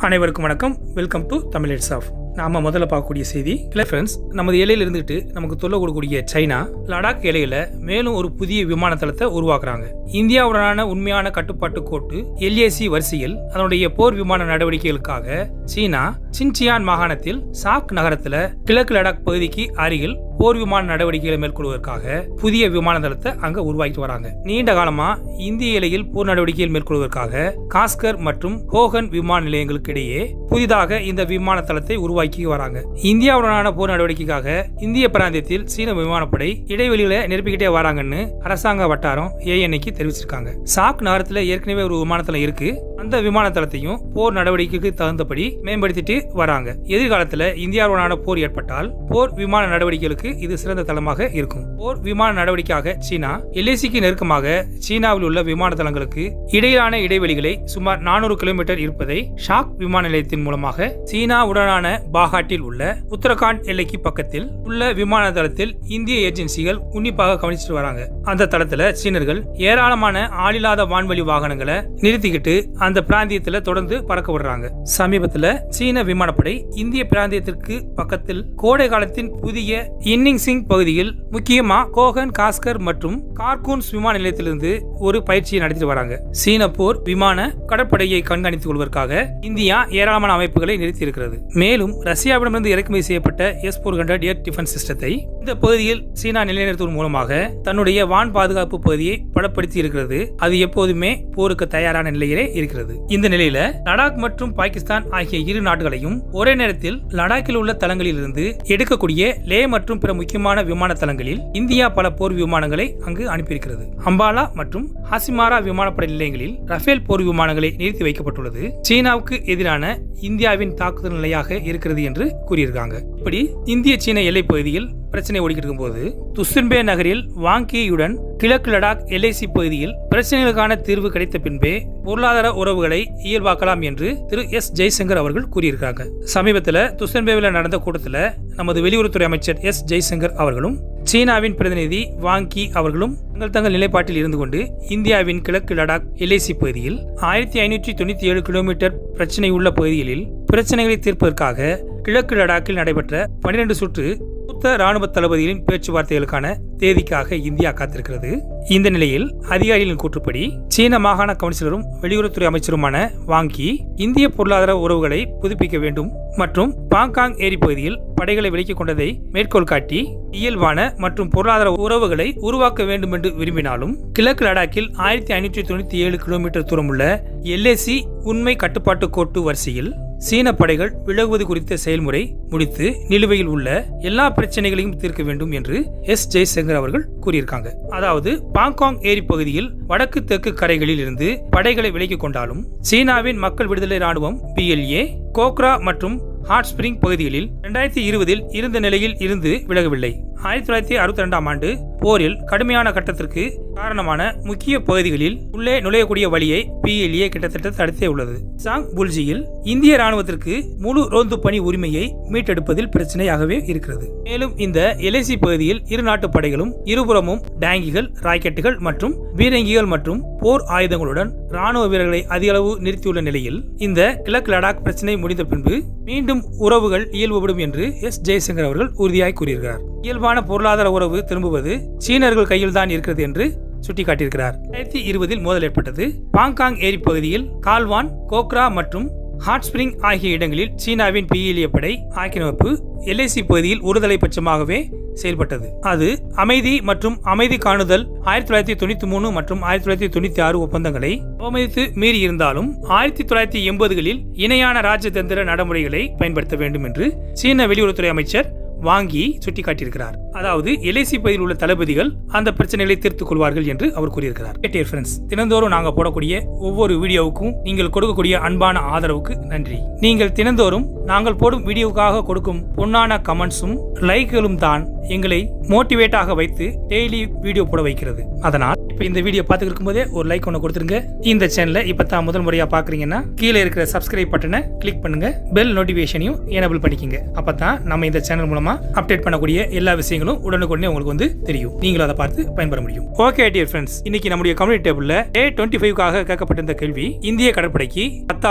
அனைவருக்கும் வணக்கம் welcome to Tamil it's off நாம முதல்ல பார்க்கக்கூடிய செய்தி இல்லை ஃப்ரெண்ட்ஸ் நமது எல்லையில் இருந்துட்டு நமக்கு தொல்லை கொடுக்கக்கூடிய சைனா லடாக் எல்லையில மேலும் ஒரு புதிய விமான தளத்தை உருவாக்குறாங்க இந்தியாவுடனான உண்மையான கட்டுப்பாட்டு கோட்டு எல்ஏசி வரிசையில் அதனுடைய போர் விமான நடவடிக்கைகளுக்காக சீனா சின்சியான் மாகாணத்தில் சாக் நகரத்துல கிழக்கு லடாக் பகுதிக்கு அருகில் போர் விமான நடவடிக்கைகளை மேற்கொள்வதற்காக புதிய விமான தளத்தை அங்க உருவாக்கிட்டு வராங்க நீண்ட காலமா இந்திய எல்லையில் போர் நடவடிக்கைகள் மேற்கொள்வதற்காக காஸ்கர் மற்றும் ஹோகன் விமான நிலையங்களுக்கு இடையே புதிதாக இந்த விமான தளத்தை உருவாக்கி வராங்க இந்தியாவுடனான போர் நடவடிக்கைக்காக இந்திய பிராந்தியத்தில் சீன விமானப்படை இடைவெளிகளை நிரப்பிக்கிட்டே வராங்கன்னு அரசாங்க வட்டாரம் ஏஎன்ஐக்கு தெரிவிச்சிருக்காங்க சாக் நகரத்துல ஏற்கனவே ஒரு விமான தளம் இருக்கு அந்த விமான தளத்தையும் போர் நடவடிக்கைக்கு தகுந்தபடி மேம்படுத்திட்டு வராங்க எதிர்காலத்துல இந்தியாவுடனான போர் ஏற்பட்டால் போர் விமான நடவடிக்கைகளுக்கு இது சிறந்த தளமாக இருக்கும் போர் விமான நடவடிக்கையாக சீனா எல்ஏசிக்கு நெருக்கமாக சீனாவில் உள்ள விமான தளங்களுக்கு இடையிலான இடைவெளிகளை சுமார் நானூறு கிலோமீட்டர் இருப்பதை ஷாக் விமான நிலையத்தின் மூலமாக சீனாவுடனான பாகாட்டில் உள்ள உத்தரகாண்ட் எல்லைக்கு பக்கத்தில் உள்ள விமான தளத்தில் இந்திய ஏஜென்சிகள் உன்னிப்பாக கவனிச்சுட்டு வராங்க அந்த தளத்துல சீனர்கள் ஏராளமான ஆளில்லாத வான்வழி வாகனங்களை நிறுத்திக்கிட்டு அந்த பிராந்தியத்துல தொடர்ந்து பறக்க விடுறாங்க சமீபத்துல சீன விமானப்படை இந்திய பிராந்தியத்திற்கு பக்கத்தில் கோடை காலத்தின் புதிய இன்னிங் சிங் பகுதியில் முக்கியமா கோகன் காஸ்கர் மற்றும் கார்கூன்ஸ் விமான நிலையத்திலிருந்து ஒரு பயிற்சியை நடத்திட்டு வராங்க சீன போர் விமான கடற்படையை கண்காணித்துக் கொள்வதற்காக இந்தியா ஏராளமான அமைப்புகளை நிறுத்தி இருக்கிறது மேலும் ரஷ்யாவிடமிருந்து இறக்குமதி செய்யப்பட்ட S four hundred air defence சிஸ்டத்தை இந்த பகுதியில் சீனா நிலைநிறுத்துவதன் மூலமாக தன்னுடைய வான் பாதுகாப்பு பகுதியை பலப்படுத்தி இருக்கிறது அது எப்போதுமே போருக்கு தயாரான நிலையிலே இருக்கிறது இந்த நிலையில லடாக் மற்றும் பாகிஸ்தான் ஆகிய இரு நாடுகளையும் ஒரே நேரத்தில் லடாக்கில் உள்ள தளங்களில் இருந்து எடுக்கக்கூடிய லே மற்றும் பிற முக்கியமான விமான தளங்களில் இந்தியா பல போர் விமானங்களை அங்கு அனுப்பியிருக்கிறது அம்பாலா மற்றும் ஹாசிமாரா விமானப்படை நிலையங்களில் ரஃபேல் போர் விமானங்களை நிறுத்தி வைக்கப்பட்டுள்ளது சீனாவுக்கு எதிரான இந்தியாவின் தாக்குதல் நிலையாக இருக்கிறது என்று கூறியிருக்காங்க இப்படி இந்திய சீன எல்லை பகுதியில் பிரச்சனை ஓடிக்கிட்டு இருக்கும்போது துஸ்ன்பே நகரில் வாங்கியுடன் கிழக்கு லடாக் எல்ஐசி பகுதியில் பிரச்சனைகளுக்கான தீர்வு கிடைத்த பின்பே பொருளாதார உறவுகளை இயல்பாக்கலாம் என்று திரு எஸ் ஜெய்சங்கர் அவர்கள் கூறியிருக்காங்க சமீபத்தில் துஸ்ன்பேவில் நடந்த கூட்டத்தில் நமது வெளியுறவுத்துறை அமைச்சர் எஸ் ஜெய்சங்கர் அவர்களும் சீனாவின் பிரதிநிதி வாங்கி அவர்களும் தங்கள் தங்கள் நிலைப்பாட்டில் இருந்து கொண்டு இந்தியாவின் கிழக்கு லடாக் எல்ஐசி பகுதியில் ஆயிரத்தி ஐநூற்றி தொண்ணூத்தி ஏழு கிலோமீட்டர் பிரச்சனை உள்ள பகுதிகளில் பிரச்சனைகளை தீர்ப்பதற்காக கிழக்கு லடாக்கில் நடைபெற்ற பனிரெண்டு சுற்று மூத்த ராணுவ தளபதிகளின் பேச்சுவார்த்தைகளுக்கான தேதிக்காக இந்தியா காத்திருக்கிறது இந்த நிலையில் அதிகாரிகளின் கூற்றுப்படி சீன மாகாண கவுன்சிலரும் வெளியுறவுத்துறை அமைச்சருமான வாங்கி இந்திய பொருளாதார உறவுகளை புதுப்பிக்க வேண்டும் மற்றும் பாங்காங் ஏரி பகுதியில் படைகளை விலக்கிக் கொண்டதை மேற்கோள் காட்டி இயல்பான மற்றும் பொருளாதார உறவுகளை உருவாக்க வேண்டும் என்று விரும்பினாலும் கிழக்கு லடாக்கில் ஆயிரத்தி ஐநூற்றி தொண்ணூத்தி ஏழு கிலோமீட்டர் தூரமுள்ள எல்ஏசி உண்மை கட்டுப்பாட்டு கோட்டு வரிசையில் சீன படைகள் விலகுவது குறித்த செயல்முறை முடித்து நிலுவையில் உள்ள எல்லா பிரச்சனைகளையும் தீர்க்க வேண்டும் என்று எஸ் ஜெய்சங்கர் அவர்கள் கூறியிருக்காங்க அதாவது பாங்காங் ஏரி பகுதியில் வடக்கு தெற்கு கரைகளில் இருந்து படைகளை விலக்கிக் கொண்டாலும் சீனாவின் மக்கள் விடுதலை ராணுவம் பிஎல்ஏ கோக்ரா மற்றும் ஹாட் ஸ்பிரிங் பகுதிகளில் இரண்டாயிரத்தி இருபதில் இருந்த நிலையில் இருந்து விலகவில்லை ஆயிரத்தி தொள்ளாயிரத்தி அறுபத்தி ரெண்டாம் ஆண்டு போரில் கடுமையான கட்டத்திற்கு காரணமான முக்கிய பகுதிகளில் உள்ளே நுழையக்கூடிய வழியை பிஎல்ஏ கிட்டத்தட்ட தடுத்தே உள்ளது சாங் புல்ஜியில் இந்திய ராணுவத்திற்கு முழு ரோந்து பணி உரிமையை மீட்டெடுப்பதில் பிரச்சனையாகவே இருக்கிறது மேலும் இந்த எல்ஐசி பகுதியில் இரு நாட்டு படைகளும் இருபுறமும் டேங்கிகள் ராக்கெட்டுகள் மற்றும் பீரங்கிகள் மற்றும் போர் ஆயுதங்களுடன் ராணுவ வீரர்களை அதிக அளவு நிறுத்தியுள்ள நிலையில் இந்த கிழக்கு லடாக் பிரச்சனை முடிந்த பின்பு மீண்டும் உறவுகள் இயல்புபடும் என்று எஸ் ஜெய்சங்கர் அவர்கள் உறுதியாய் கூறியிருக்கிறார் இயல்பான பொருளாதார உறவு திரும்புவது சீனர்கள் கையில் தான் இருக்கிறது என்று சுட்டிக்காட்டியிருக்கிறார் இரண்டாயிரத்தி இருபதில் மோதல் ஏற்பட்டது பாங்காங் ஏரி பகுதியில் கால்வான் கோக்ரா மற்றும் ஹாட் ஸ்பிரிங் ஆகிய இடங்களில் சீனாவின் பிஎல்ஏ படை ஆக்கிரமிப்பு எல்ஐசி பகுதியில் ஒருதலை பட்சமாகவே செயல்பட்டது அது அமைதி மற்றும் அமைதி காணுதல் ஆயிரத்தி தொள்ளாயிரத்தி தொண்ணூத்தி மூணு மற்றும் ஆயிரத்தி தொள்ளாயிரத்தி தொண்ணூத்தி ஆறு ஒப்பந்தங்களை அவமதித்து மீறி இருந்தாலும் ஆயிரத்தி தொள்ளாயிரத்தி எண்பதுகளில் இணையான ராஜதந்திர நடைமுறைகளை பயன்படுத்த வேண்டும் என்று சீன வெளியுறவுத்துறை அமைச்சர் வாங்கி சுட்டிக்காட்டியிருக்கிறார் அதாவது எல்ஐசி பகுதியில் உள்ள தளபதிகள் அந்த பிரச்சனைகளை தீர்த்துக் கொள்வார்கள் என்று அவர் கூறியிருக்கிறார் டியர் ஃப்ரெண்ட்ஸ் தினந்தோறும் நாங்கள் போடக்கூடிய ஒவ்வொரு வீடியோவுக்கும் நீங்கள் கொடுக்கக்கூடிய அன்பான ஆதரவுக்கு நன்றி நீங்கள் தினந்தோறும் நாங்கள் போடும் வீடியோவுக்காக கொடுக்கும் பொன்னான கமெண்ட்ஸும் லைக்குகளும் தான் எங்களை மோட்டிவேட்டாக வைத்து டெய்லி வீடியோ போட வைக்கிறது அதனால் இப்போ இந்த வீடியோ பார்த்துட்டு இருக்கும்போதே ஒரு லைக் ஒன்று கொடுத்துருங்க இந்த சேனலை இப்போ தான் முதல் முறையாக பார்க்குறீங்கன்னா கீழே இருக்கிற சப்ஸ்கிரைப் பட்டனை கிளிக் பண்ணுங்க பெல் நோட்டிஃபிகேஷனையும் எனபிள் பண்ணிக்கங்க அப்போ தான் நம்ம இந்த சேனல் மூலமாக அப்டேட் பண்ணக்கூடிய எல்லா விஷயங்களும் உடனுக்குடனே உங்களுக்கு வந்து தெரியும் நீங்களும் அதை பார்த்து பயன்பெற முடியும் ஓகே டியர் ஃப்ரெண்ட்ஸ் இன்னைக்கு நம்முடைய கம்யூனிட்டி டேபிள்ல ஏ டுவெண்ட்டி ஃபைவ்க்காக கேட்கப்பட்ட இந்த கேள்வி இந்திய கடற்படைக்கு பத்தாவது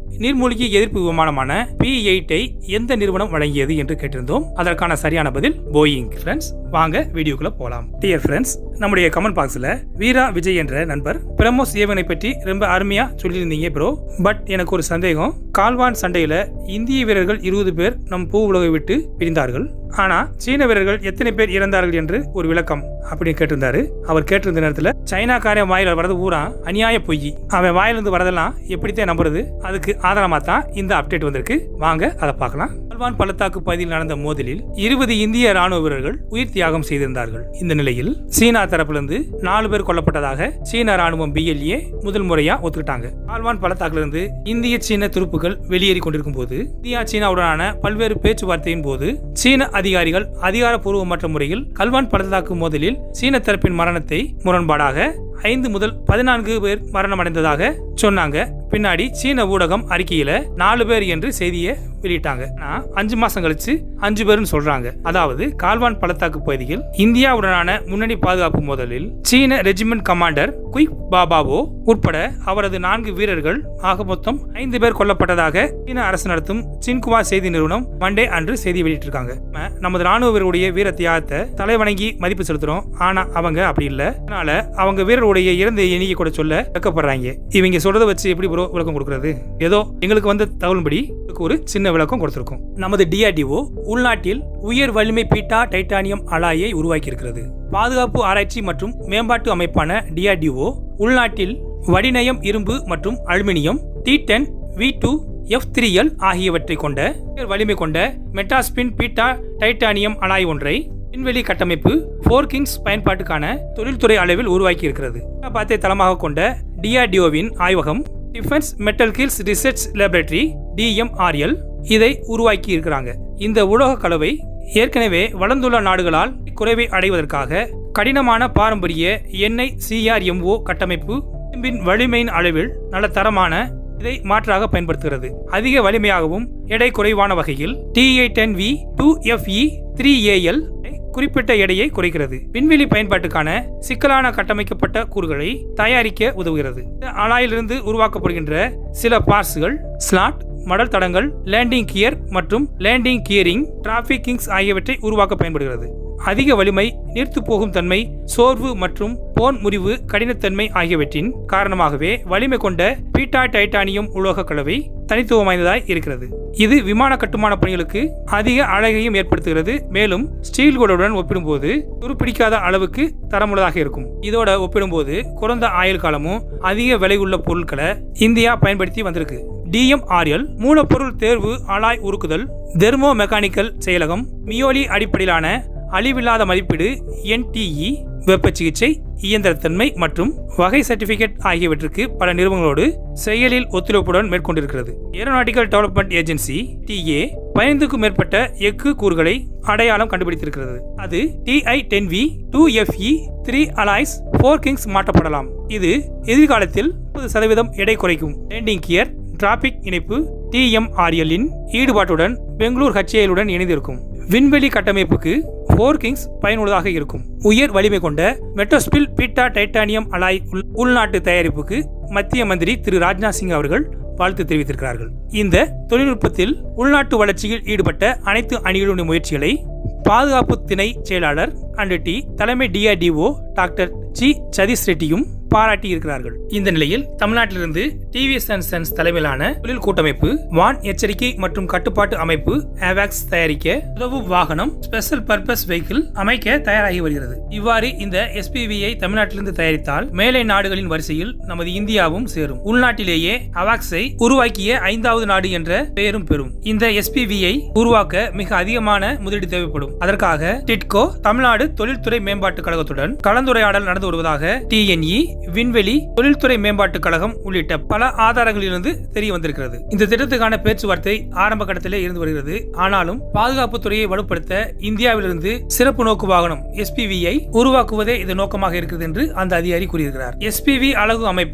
நீர்மூழ்கி எதிர்ப்பு விமானமான பி எயிட்டை எந்த நிறுவனம் வழங்கியது என்று கேட்டிருந்தோம் அதற்கான சரியான பதில் போயிங் ஃப்ரெண்ட்ஸ் வாங்க வீடியோக்குள்ள போலாம் டியர் ஃப்ரெண்ட்ஸ் நம்முடைய கமெண்ட் பாக்ஸ்ல வீரா விஜய் என்ற நண்பர் பிரமோஸ் ஏவனை பற்றி ரொம்ப அருமையா சொல்லியிருந்தீங்க ப்ரோ பட் எனக்கு ஒரு சந்தேகம் கால்வான் சண்டையில இந்திய வீரர்கள் இருபது பேர் நம் பூ உலகை விட்டு பிரிந்தார்கள் ஆனா சீன வீரர்கள் எத்தனை பேர் இறந்தார்கள் என்று ஒரு விளக்கம் அப்படின்னு கேட்டிருந்தாரு அவர் கேட்டிருந்த நேரத்துல சைனாக்காரன் வாயில வரது பூரா அநியாய பொய் அவன் வாயிலிருந்து வரதெல்லாம் எப்படித்தான் நம்புறது அதுக்கு ஆதாரமா தான் இந்த அப்டேட் வந்திருக்கு வாங்க அதை பார்க்கலாம் கல்வான் பள்ளத்தாக்கு பகுதியில் நடந்த மோதலில் இருபது இந்திய ராணுவ வீரர்கள் உயிர் தியாகம் செய்திருந்தார்கள் இந்த நிலையில் சீனா தரப்பிலிருந்து நாலு பேர் கொல்லப்பட்டதாக சீன ராணுவம் பிஎல்ஏ முதல் முறையா ஒத்துக்கிட்டாங்க கால்வான் பள்ளத்தாக்குல இருந்து இந்திய சீன துருப்புகள் வெளியேறி கொண்டிருக்கும் போது இந்தியா சீனாவுடனான பல்வேறு பேச்சுவார்த்தையின் போது சீன அதிகாரிகள் அதிகாரப்பூர்வமற்ற முறையில் கல்வான் பள்ளத்தாக்கு மோதலில் சீன தரப்பின் மரணத்தை முரண்பாடாக ஐந்து முதல் பதினான்கு பேர் மரணம் அடைந்ததாக சொன்னாங்க பின்னாடி சீன ஊடகம் அறிக்கையில நாலு பேர் என்று செய்தியை வெளியிட்டாங்க ஆனா, அஞ்சு மாசம் கழிச்சு அஞ்சு பேர்னு சொல்றாங்க அதாவது கால்வான் பள்ளத்தாக்கு பகுதியில் இந்தியாவுடனான முன்னணி பாதுகாப்பு மோதலில் சீன ரெஜிமெண்ட் கமாண்டர் குயிக் பாபாவோ உட்பட அவரது நான்கு வீரர்கள் ஆக மொத்தம் ஐந்து பேர் கொல்லப்பட்டதாக சீன அரசு நடத்தும் சின்குவா செய்தி நிறுவனம் மண்டே அன்று செய்தி வெளியிட்டிருக்காங்க நம்ம நமது ராணுவ வீரருடைய வீர தியாகத்தை தலைவணங்கி மதிப்பு செலுத்துறோம் ஆனா அவங்க அப்படி இல்ல அதனால அவங்க வீரருடைய இறந்த எண்ணிக்கை கூட சொல்ல வெக்கப்படுறாங்க இவங்க சொல்றதை வச்சு எப்படி ப்ரோ விளக்கம் கொடுக்கறது ஏதோ எங்களுக்கு வந்த தகவல்படி இதுக்கு ஒரு சின்ன விளக்கம் கொடுத்திருக்கோம் நமது டிஆர்டிஓ உள்நாட்டில் உயர் வலிமை பீட்டா டைட்டானியம் அலாயை உருவாக்கி இருக்கிறது பாதுகாப்பு ஆராய்ச்சி மற்றும் மேம்பாட்டு அமைப்பான டிஆர்டிஓ உள்நாட்டில் வடிநயம் இரும்பு மற்றும் aluminium T ten V two F three L ஆகியவற்றை கொண்ட உயர் வலிமை கொண்ட மெட்டாஸ்பின் பீட்டா டைட்டானியம் அலாய் ஒன்றை விண்வெளி கட்டமைப்பு போர் கிங்ஸ் பயன்பாட்டுக்கான தொழில்துறை அளவில் உருவாக்கி இருக்கிறது பாத்தை தளமாக கொண்ட டிஆர்டிஓவின் ஆய்வகம் defence metallurgical research laboratory DMRL இதை உருவாக்கி இருக்கிறாங்க இந்த உலோக கலவை ஏற்கனவே வளர்ந்துள்ள நாடுகளால் குறைவை அடைவதற்காக கடினமான பாரம்பரிய எண்ணெய் சிஆர்எம்ஓ கட்டமைப்பு இரும்பின் வலிமையின் அளவில் நல்ல தரமான இதை மாற்றாக பயன்படுத்துகிறது அதிக வலிமையாகவும் எடை குறைவான வகையில் TA ten V two FE three AL குறிப்பிட்ட எடையை குறைக்கிறது விண்வெளி பயன்பாட்டுக்கான சிக்கலான கட்டமைக்கப்பட்ட கூறுகளை தயாரிக்க உதவுகிறது இந்த அலாயிலிருந்து உருவாக்கப்படுகின்ற சில பார்ட்ஸ்கள் ஸ்லாட் மடல் தடங்கள் லேண்டிங் கியர் மற்றும் லேண்டிங் கியரிங் டிராபிக் கிங்ஸ் ஆகியவற்றை உருவாக்க பயன்படுகிறது அதிக வலிமை நீர்த்து போகும் தன்மை சோர்வு மற்றும் போன் முறிவு கடினத்தன்மை ஆகியவற்றின் காரணமாகவே வலிமை கொண்ட பீட்டா டைட்டானியம் உலோக கலவை தனித்துவம் வாய்ந்ததாய் இருக்கிறது இது விமான கட்டுமான பணிகளுக்கு அதிக அழகையும் ஏற்படுத்துகிறது மேலும் ஸ்டீல்களுடன் ஒப்பிடும்போது துருப்பிடிக்காத அளவுக்கு தரமுள்ளதாக இருக்கும் இதோட ஒப்பிடும்போது குறைந்த ஆயுள் காலமும் அதிக விலை உள்ள பொருட்களை இந்தியா பயன்படுத்தி வந்திருக்கு டிஎம்ஆர்எல் மூலப்பொருள் தேர்வு அலாய் உருக்குதல் தெர்மோ மெக்கானிக்கல் செயலகம் மியோலி அடிப்படையிலான அழிவில்லாத மதிப்பீடு என்டிஇ வெப்ப சிகிச்சை இயந்திரத்தன்மை மற்றும் வகை சர்டிபிகேட் ஆகியவற்றுக்கு பல நிறுவனங்களோடு செயலில் ஒத்துழைப்புடன் மேற்கொண்டிருக்கிறது ஏரோநாட்டிக்கல் டெவலப்மெண்ட் ஏஜென்சி டிஏ பதினைந்துக்கும் மேற்பட்ட எஃகு கூறுகளை அடையாளம் கண்டுபிடித்திருக்கிறது அது TI ten V two FE three alloys forgings மாற்றப்படலாம் இது எதிர்காலத்தில் முப்பது சதவீதம் எடை குறைக்கும் லேண்டிங் கியர் டிராபிக் இணைப்பு டிஎம்ஆர்எல் இன் ஈடுபாட்டுடன் பெங்களூர் ஹச்ஏஎலுடன் இணைந்திருக்கும் விண்வெளி கட்டமைப்புக்கு போர் கிங்ஸ் பயனுள்ளதாக இருக்கும் உயர் வலிமை கொண்ட மெட்டோஸ்பில் பீட்டா டைட்டானியம் அலாய் உள்- உள்நாட்டு தயாரிப்புக்கு மத்திய மந்திரி திரு ராஜ்நாத் சிங் அவர்கள் வாழ்த்து தெரிவித்திருக்கிறார்கள் இந்த தொழில்நுட்பத்தில் உள்நாட்டு வளர்ச்சியில் ஈடுபட்ட அனைத்து அணிகளுடைய முயற்சிகளை பாதுகாப்பு திணை செயலாளர் அண்ட் டி தலைமை டிஆர்டிஓ டாக்டர் ஜி சதீஷ் ரெட்டியும் பாராட்டி இருக்கிறார்கள் இந்த நிலையில் தமிழ்நாட்டிலிருந்து டிவிஎஸ் அண்ட் சன்ஸ் தலைமையிலான தொழில் கூட்டமைப்பு வான் எச்சரிக்கை மற்றும் கட்டுப்பாட்டு அமைப்பு ஏவாக்ஸ் தயாரிக்க உதவும் வாகனம் ஸ்பெஷல் பர்பஸ் வெஹிக்கிள் அமைக்க தயாராகி வருகிறது இவ்வாறு இந்த எஸ்பிவியை தமிழ்நாட்டிலிருந்து தயாரித்தால் மேலை நாடுகளின் வரிசையில் நமது இந்தியாவும் சேரும் உள்நாட்டிலேயே அவாக்ஸை உருவாக்கிய ஐந்தாவது நாடு என்ற பெயரும் பெறும் இந்த எஸ்பிவியை உருவாக்க மிக அதிகமான முதலீடு தேவைப்படும் அதற்காக டிட்கோ தமிழ்நாடு தொழில்துறை மேம்பாட்டு கழகத்துடன் கலந்துரையாடல் நடந்து வருவதாக டிஎன்இ விண்வெளி தொழில்துறை மேம்பாட்டு கழகம் உள்ளிட்ட பல ஆதாரங்களிலிருந்து தெரிய வந்திருக்கிறது இந்த திட்டத்துக்கான பேச்சுவார்த்தை ஆரம்ப கட்டத்திலே இருந்து வருகிறது ஆனாலும் பாதுகாப்பு துறையை வலுப்படுத்த இந்தியாவிலிருந்து சிறப்பு நோக்கு வாகனம் எஸ்பிவியை உருவாக்குவதே இது நோக்கமாக இருக்கிறது என்று அந்த அதிகாரி கூறியிருக்கிறார் எஸ்பிவி அழகு அமைப்பை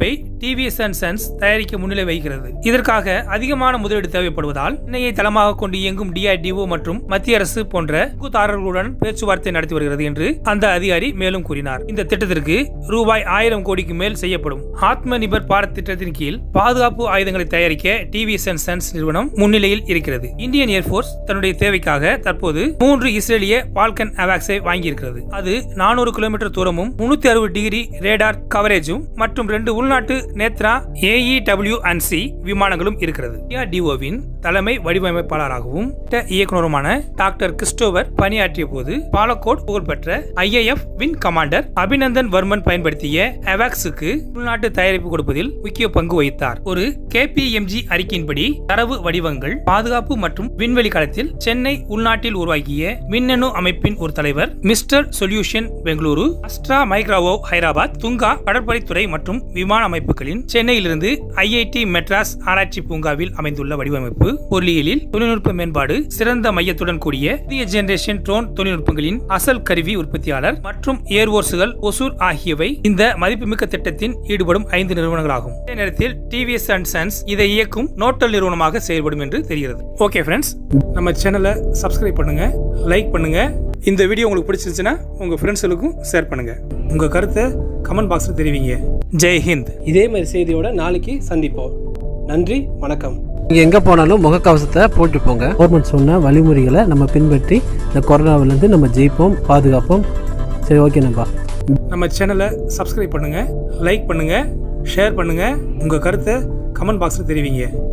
டிவிஎஸ் அண்ட் சன்ஸ் தயாரிக்க முன்னிலை வகிக்கிறது இதற்காக அதிகமான முதலீடு தேவைப்படுவதால் சென்னையை தளமாக கொண்டு இயங்கும் டிஐடிஓ மற்றும் மத்திய அரசு போன்ற கூத்தாரர்களுடன் பேச்சுவார்த்தை நடத்தி வருகிறது என்று அந்த அதிகாரி மேலும் கூறினார் இந்த திட்டத்திற்கு ரூபாய் ஆயிரம் கோடிக்கு மேல் செய்யப்படும் ஆத்ம நிபர் பாரத் திட்டத்தின் கீழ் பாதுகாப்பு ஆயுதங்களை தயாரிக்க டிவிஎஸ் அண்ட் சன்ஸ் நிறுவனம் முன்னிலையில் இருக்கிறது இந்தியன் ஏர்போர்ஸ் தன்னுடைய தேவைக்காக தற்போது மூன்று இஸ்ரேலிய பால்கன் அவாக்ஸை வாங்கியிருக்கிறது அது நானூறு கிலோமீட்டர் தூரமும் முன்னூத்தி அறுபது டிகிரி ரேடார் கவரேஜும் மற்றும் ரெண்டு உள்நாட்டு நேத்ரா ஏஇ அண்ட் சி விமானங்களும் இருக்கிறது டிஓவின் தலைமை வடிவமைப்பாளராகவும் திட்ட இயக்குனருமான டாக்டர் கிறிஸ்டோவர் பணியாற்றிய போது பாலக்கோட் புகழ்பெற்ற IAF wing commander Abhinandan Varman பயன்படுத்திய அவாக்ஸுக்கு உள்நாட்டு தயாரிப்பு கொடுப்பதில் முக்கிய பங்கு வகித்தார் ஒரு கேபிஎம்ஜி அறிக்கையின்படி தரவு வடிவங்கள் பாதுகாப்பு மற்றும் விண்வெளி களத்தில் சென்னை உள்நாட்டில் உருவாக்கிய மின்னணு அமைப்பின் ஒரு தலைவர் mister solution Bengaluru Astra microwave Hyderabad துங்கா கடற்படைத்துறை மற்றும் விமான அமைப்புகளின் சென்னையிலிருந்து ஐஐடி மெட்ராஸ் ஆராய்ச்சி பூங்காவில் அமைந்துள்ள வடிவமைப்பு பொருளியலில் தொழில்நுட்ப மேம்பாடு சிறந்த மையத்துடன் கூடிய புதிய ஜெனரேஷன் ட்ரோன் தொழில்நுட்பங்களின் அசல் கருவி உற்பத்தியாளர் மற்றும் ஏர்வோர்ஸுகள் ஒசூர் ஆகியவை இந்த மதிப்புமிக்க திட்டத்தின் ஈடுபடும் ஐந்து நிறுவனங்களாகும் அதே நேரத்தில் டிவிஎஸ் அண்ட் சன்ஸ் இதை இயக்கும் நோட்டல் நிறுவனமாக செயல்படும் என்று தெரிகிறது ஓகே ஃப்ரெண்ட்ஸ் நம்ம சேனலை சப்ஸ்கிரைப் பண்ணுங்க லைக் பண்ணுங்க இந்த வீடியோ உங்களுக்கு பிடிச்சிருந்துச்சுன்னா உங்க ஃப்ரெண்ட்ஸுகளுக்கும் ஷேர் பண்ணுங்க உங்க கருத்தை கமெண்ட் பாக்ஸில் தெரிவிங்க ஜெய் ஹிந்த் இதே மாதிரி செய்தியோட நாளைக்கு சந்திப்போம் நன்றி வணக்கம் நீங்கள் எங்கே போனாலும் முகக்கவசத்தை போட்டு போங்க கவர்மெண்ட் சொன்ன வழிமுறைகளை நம்ம பின்பற்றி இந்த கொரோனாவிலேருந்து நம்ம ஜெயிப்போம் பாதுகாப்போம் சரி ஓகே நம்பா நம்ம சேனலை சப்ஸ்கிரைப் பண்ணுங்க லைக் பண்ணுங்க ஷேர் பண்ணுங்க உங்க கருத்தை கமெண்ட் பாக்ஸில் தெரிவிங்க